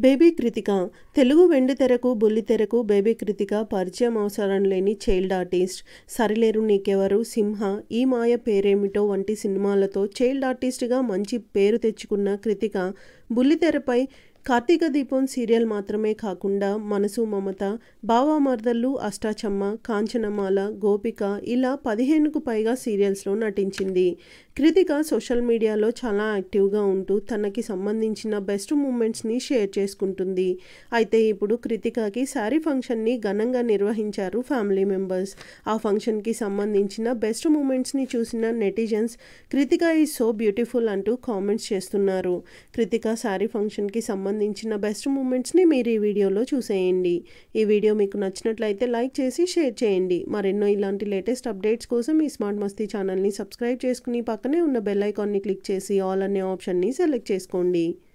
baby Krithika Telugu వెండితెరకు బుల్లితెరకు baby Krithika పరిచయం అవసరం లేని చైల్డ్ ఆర్టిస్ట్ సరిలేరు నీకెవరు సింహ ఈ మాయ పేరేమిటో వంటి సినిమాలతో చైల్డ్ ఆర్టిస్ట్గా మంచి పేరు తెచ్చుకున్న కృతిక బుల్లితెరపై కార్తీక దీపం సీరియల్ మాత్రమే కాకుండా మనసు మమత బావామర్దళ్ళు అష్టాచమ్మ కాంచనమాల గోపిక ఇలా పదిహేనుకు పైగా సీరియల్స్లో నటించింది కృతిక సోషల్ మీడియాలో చాలా యాక్టివ్గా ఉంటూ తనకి సంబంధించిన బెస్ట్ మూమెంట్స్ని షేర్ చేసుకుంటుంది అయితే ఇప్పుడు కృతికకి శారీ ఫంక్షన్ని ఘనంగా నిర్వహించారు ఫ్యామిలీ మెంబర్స్ ఆ ఫంక్షన్కి సంబంధించిన బెస్ట్ మూమెంట్స్ని చూసిన netizens Krithika is so beautiful అంటూ కామెంట్స్ చేస్తున్నారు కృతిక శారీ ఫంక్షన్కి సంబంధించిన బెస్ట్ మూమెంట్స్ని మీరు ఈ వీడియోలో చూసేయండి ఈ వీడియో మీకు నచ్చినట్లయితే లైక్ చేసి షేర్ చేయండి మరెన్నో ఇలాంటి లేటెస్ట్ అప్డేట్స్ కోసం ఈ స్మార్ట్ మస్తీ ఛానల్ని సబ్స్క్రైబ్ చేసుకుని పక్కనే ఉన్న బెల్ ఐకాన్ని క్లిక్ చేసి ఆల్ అనే ఆప్షన్ని సెలెక్ట్ చేసుకోండి